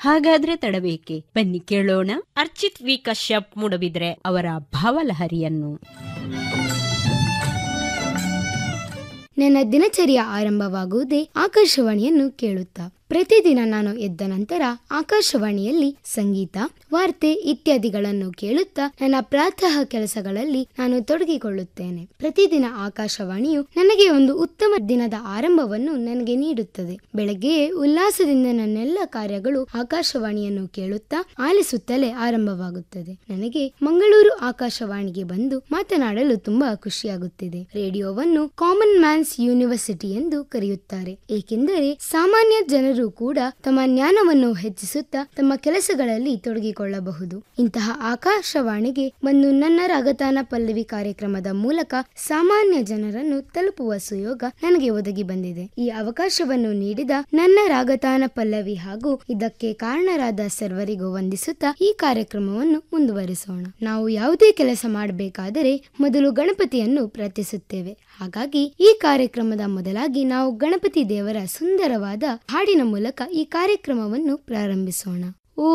ಹಾಗಾದ್ರೆ ತಡಬೇಕೆ ಬನ್ನಿ ಕೇಳೋಣ ಅರ್ಚಿತ್ ವಿ ಕಶ್ಯಪ್ ಮೂಡಬಿದ್ರೆ ಅವರ ಭಾವಲಹರಿಯನ್ನು ನನ್ನ ದಿನಚರಿಯ ಆರಂಭವಾಗುವುದೇ ಆಕಾಶವಾಣಿಯನ್ನು ಕೇಳುತ್ತಾ ಪ್ರತಿದಿನ ನಾನು ಎದ್ದ ನಂತರ ಆಕಾಶವಾಣಿಯಲ್ಲಿ ಸಂಗೀತ ವಾರ್ತೆ ಇತ್ಯಾದಿಗಳನ್ನು ಕೇಳುತ್ತಾ ನನ್ನ ಪ್ರಾತಃ ಕೆಲಸಗಳಲ್ಲಿ ನಾನು ತೊಡಗಿಕೊಳ್ಳುತ್ತೇನೆ ಪ್ರತಿದಿನ ಆಕಾಶವಾಣಿಯು ನನಗೆ ಒಂದು ಉತ್ತಮ ದಿನದ ಆರಂಭವನ್ನು ನನಗೆ ನೀಡುತ್ತದೆ ಬೆಳಗ್ಗೆಯೇ ಉಲ್ಲಾಸದಿಂದ ನನ್ನೆಲ್ಲ ಕಾರ್ಯಗಳು ಆಕಾಶವಾಣಿಯನ್ನು ಕೇಳುತ್ತಾ ಆಲಿಸುತ್ತಲೇ ಆರಂಭವಾಗುತ್ತದೆ ನನಗೆ ಮಂಗಳೂರು ಆಕಾಶವಾಣಿಗೆ ಬಂದು ಮಾತನಾಡಲು ತುಂಬಾ ಖುಷಿಯಾಗುತ್ತಿದೆ ರೇಡಿಯೋವನ್ನು ಕಾಮನ್ ಮ್ಯಾನ್ಸ್ ಯೂನಿವರ್ಸಿಟಿ ಎಂದು ಕರೆಯುತ್ತಾರೆ ಏಕೆಂದರೆ ಸಾಮಾನ್ಯ ಜನರು ಕೂಡ ತಮ್ಮ ಜ್ಞಾನವನ್ನು ಹೆಚ್ಚಿಸುತ್ತಾ ತಮ್ಮ ಕೆಲಸಗಳಲ್ಲಿ ತೊಡಗಿಕೊಳ್ಳಬಹುದು ಇಂತಹ ಆಕಾಶವಾಣಿಗೆ ಬಂದು ನನ್ನ ರಾಗತಾನ ಪಲ್ಲವಿ ಕಾರ್ಯಕ್ರಮದ ಮೂಲಕ ಸಾಮಾನ್ಯ ಜನರನ್ನು ತಲುಪುವ ಸುಯೋಗ ನನಗೆ ಒದಗಿ ಬಂದಿದೆ ಈ ಅವಕಾಶವನ್ನು ನೀಡಿದ ನನ್ನ ರಾಗತಾನ ಪಲ್ಲವಿ ಹಾಗೂ ಇದಕ್ಕೆ ಕಾರಣರಾದ ಸರ್ವರಿಗೂ ವಂದಿಸುತ್ತಾ ಈ ಕಾರ್ಯಕ್ರಮವನ್ನು ಮುಂದುವರಿಸೋಣ ನಾವು ಯಾವುದೇ ಕೆಲಸ ಮಾಡಬೇಕಾದರೆ ಮೊದಲು ಗಣಪತಿಯನ್ನು ಪ್ರಾರ್ಥಿಸುತ್ತೇವೆ ಹಾಗಾಗಿ ಈ ಕಾರ್ಯಕ್ರಮದ ಮೊದಲಾಗಿ ನಾವು ಗಣಪತಿ ದೇವರ ಸುಂದರವಾದ ಹಾಡಿನ ಮೂಲಕ ಈ ಕಾರ್ಯಕ್ರಮವನ್ನು ಪ್ರಾರಂಭಿಸೋಣ